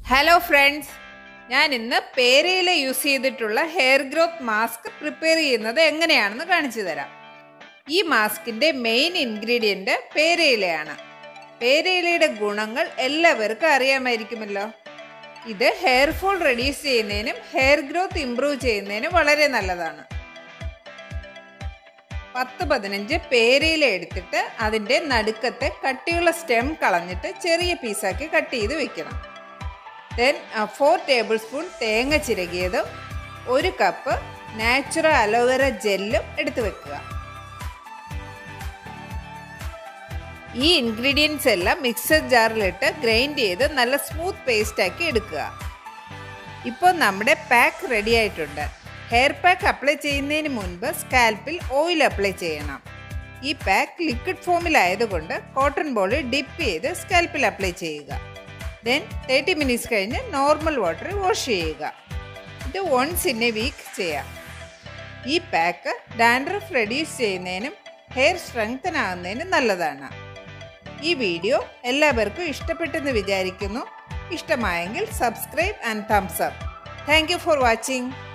hello friends ഞാൻ ഇന്ന് പേരയില യൂസ് ചെയ്തിട്ടുള്ള ഹെയർ ഗ്രോത്ത് മാസ്ക് പ്രിപ്പയർ ചെയ്യുന്നത് എങ്ങനെയാണെന്ന് കാണിച്ചു തരാം ഈ മാസ്കിൻ്റെ മെയിൻ ഇൻഗ്രീഡിയൻറ്റ് പേരയിലയാണ് പേരയിലയുടെ ഗുണങ്ങൾ എല്ലാവർക്കും അറിയാമായിരിക്കുമല്ലോ ഇത് ഹെയർ ഫോൾ റെഡ്യൂസ് ചെയ്യുന്നതിനും ഹെയർ ഗ്രോത്ത് ഇംപ്രൂവ് ചെയ്യുന്നതിനും വളരെ നല്ലതാണ് പത്ത് പതിനഞ്ച് പേരയില എടുത്തിട്ട് അതിൻ്റെ നടുക്കത്തെ കട്ടിയുള്ള സ്റ്റെം കളഞ്ഞിട്ട് ചെറിയ പീസാക്കി കട്ട് ചെയ്ത് വെക്കണം ദെൻ ഫോർ ടേബിൾ സ്പൂൺ തേങ്ങ ചിരകിയതും ഒരു കപ്പ് നാച്ചുറൽ അലോവേര ജെല്ലും എടുത്തു വെക്കുക ഈ ഇൻഗ്രീഡിയൻസ് എല്ലാം മിക്സർ ജാറിലിട്ട് ഗ്രൈൻഡ് ചെയ്ത് നല്ല സ്മൂത്ത് പേസ്റ്റ് ആക്കി എടുക്കുക ഇപ്പോൾ നമ്മുടെ പാക്ക് റെഡി ആയിട്ടുണ്ട് ഹെയർ പാക്ക് അപ്ലൈ ചെയ്യുന്നതിന് മുൻപ് സ്കാൽപ്പിൽ ഓയിൽ അപ്ലൈ ചെയ്യണം ഈ പാക്ക് ലിക്വിഡ് ഫോമിലായതുകൊണ്ട് കോട്ടൺ ബോളിൽ ഡിപ്പ് ചെയ്ത് സ്കാൽപ്പിൽ അപ്ലൈ ചെയ്യുക ദെൻ തേർട്ടി മിനിറ്റ്സ് കഴിഞ്ഞ് നോർമൽ വാട്ടറിൽ വാഷ് ചെയ്യുക ഇത് വൺസ് ഇൻ എ വീക്ക് ചെയ്യാം ഈ പാക്ക് ഡാൻഡ്രഫ് റെഡ്യൂസ് ചെയ്യുന്നതിനും ഹെയർ സ്ട്രെങ്തൻ ആകുന്നതിനും നല്ലതാണ് ഈ വീഡിയോ എല്ലാവർക്കും ഇഷ്ടപ്പെട്ടെന്ന് വിചാരിക്കുന്നു ഇഷ്ടമായെങ്കിൽ subscribe and thumbs up thank you for watching